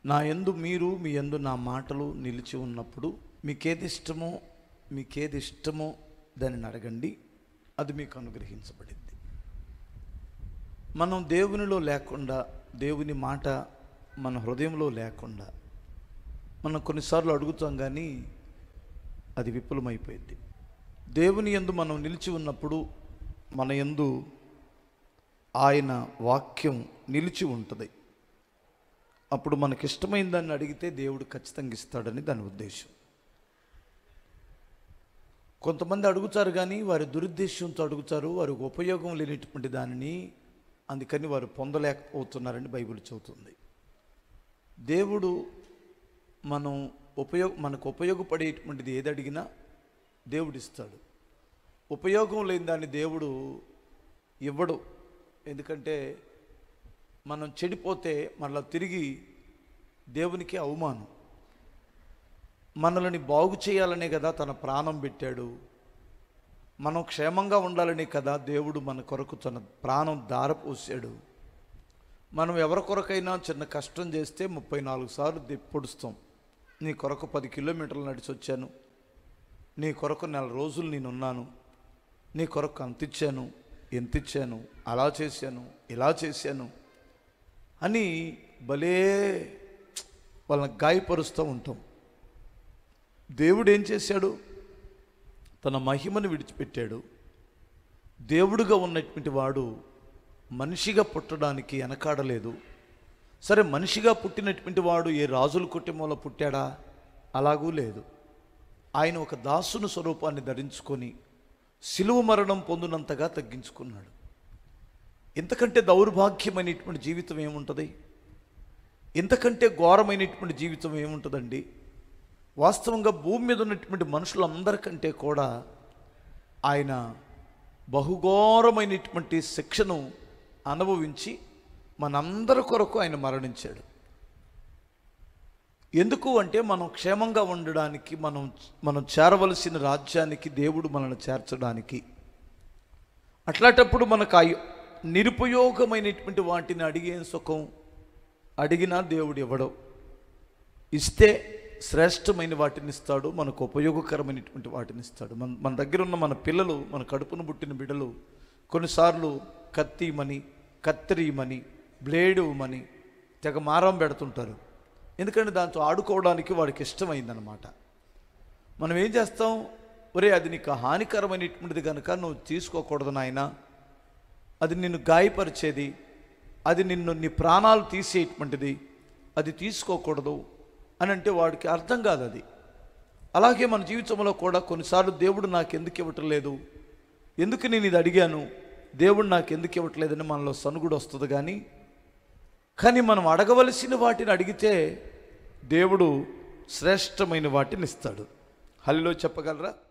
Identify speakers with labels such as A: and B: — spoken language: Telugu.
A: నా యందు మీరు మీ యందు నా మాటలు నిలిచి ఉన్నప్పుడు మీకేది ఇష్టమో మీకేది ఇష్టమో దానిని అడగండి అది మీకు అనుగ్రహించబడింది మనం దేవునిలో లేకుండా దేవుని మాట మన హృదయంలో లేకుండా మనం కొన్నిసార్లు అడుగుతాం కానీ అది విఫలమైపోయింది దేవుని యందు మనం నిలిచి ఉన్నప్పుడు మన యందు ఆయన వాక్యం నిలిచి ఉంటుంది అప్పుడు మనకి ఇష్టమైన దాన్ని అడిగితే దేవుడు ఖచ్చితంగా ఇస్తాడని దాని ఉద్దేశం కొంతమంది అడుగుతారు కానీ వారి దురుద్దేశంతో అడుగుతారు వారికి ఉపయోగం లేనటువంటి దానిని అందుకని వారు పొందలేకపోతున్నారని బైబిల్ చెబుతుంది దేవుడు మనం ఉపయోగ మనకు ఉపయోగపడేటువంటిది ఏది అడిగినా దేవుడు ఇస్తాడు ఉపయోగం లేని దాన్ని దేవుడు ఇవ్వడు ఎందుకంటే మనం చెడిపోతే మళ్ళీ తిరిగి దేవునికి అవమానం మనల్ని బాగు చేయాలనే కదా తన ప్రాణం పెట్టాడు మనం క్షేమంగా ఉండాలనే కదా దేవుడు మన కొరకు తన ప్రాణం దారపోసాడు మనం ఎవరి కొరకైనా చిన్న కష్టం చేస్తే ముప్పై నాలుగు సార్లు ది- పొడుస్తాం నీ కొరకు పది కిలోమీటర్లు నడిచి వచ్చాను నీ కొరకు నెల రోజులు నేనున్నాను నీ కొరకు అంత ఇచ్చాను ఎంత ఇచ్చాను అలా చేశాను ఇలా చేశాను అని భలే వాళ్ళని గాయపరుస్తూ ఉంటాం దేవుడు ఏం చేశాడు తన మహిమను విడిచిపెట్టాడు దేవుడుగా ఉన్నటువంటి వాడు మనిషిగా పుట్టడానికి వెనకాడలేదు సరే మనిషిగా పుట్టినటువంటి వాడు ఏ రాజుల కుటుంబంలో పుట్టాడా అలాగూ లేదు ఆయన ఒక దాసుని స్వరూపాన్ని ధరించుకొని సిలువ మరణం పొందినంతగా తగ్గించుకున్నాడు ఇంతకంటే దౌర్భాగ్యమైనటువంటి జీవితం ఏముంటుంది ఇంతకంటే ఘోరమైనటువంటి జీవితం ఏముంటుందండి వాస్తవంగా భూమి మీద ఉన్నటువంటి మనుషులందరికంటే కూడా ఆయన బహుఘోరమైనటువంటి శిక్షను అనుభవించి మనందరి కొరకు ఆయన మరణించాడు ఎందుకు అంటే మనం క్షేమంగా ఉండడానికి మనం మనం చేరవలసిన రాజ్యానికి దేవుడు మనల్ని చేర్చడానికి అట్లాంటప్పుడు మనకు ఆ నిరుపయోగమైనటువంటి వాటిని అడిగే సుఖం అడిగినా దేవుడు ఇవ్వడం ఇస్తే శ్రేష్టమైన వాటిని ఇస్తాడు మనకు ఉపయోగకరమైనటువంటి వాటిని ఇస్తాడు మన మన దగ్గర ఉన్న మన పిల్లలు మన కడుపును పుట్టిన బిడ్డలు కొన్నిసార్లు కత్తిమని కత్తిరియమని బ్లేడ్ ఇవ్వమని తెగ మారం పెడుతుంటారు ఎందుకంటే దాంతో ఆడుకోవడానికి వాడికి ఇష్టమైందనమాట మనం ఏం చేస్తాం ఒరే అది నీకు హానికరమైనటువంటిది కనుక నువ్వు తీసుకోకూడదు నాయన అది నిన్ను గాయపరిచేది అది నిన్ను నీ ప్రాణాలు తీసేటువంటిది అది తీసుకోకూడదు అని అంటే వాడికి అర్థం కాదు అది అలాగే మన జీవితంలో కూడా కొన్నిసార్లు దేవుడు నాకు ఎందుకు ఇవ్వటం లేదు ఎందుకు నేను ఇది అడిగాను దేవుడు నాకు ఎందుకు ఇవ్వట్లేదని మనలో సనుగుడు వస్తుంది కానీ కానీ మనం అడగవలసిన వాటిని అడిగితే దేవుడు శ్రేష్టమైన వాటిని ఇస్తాడు హల్లో చెప్పగలరా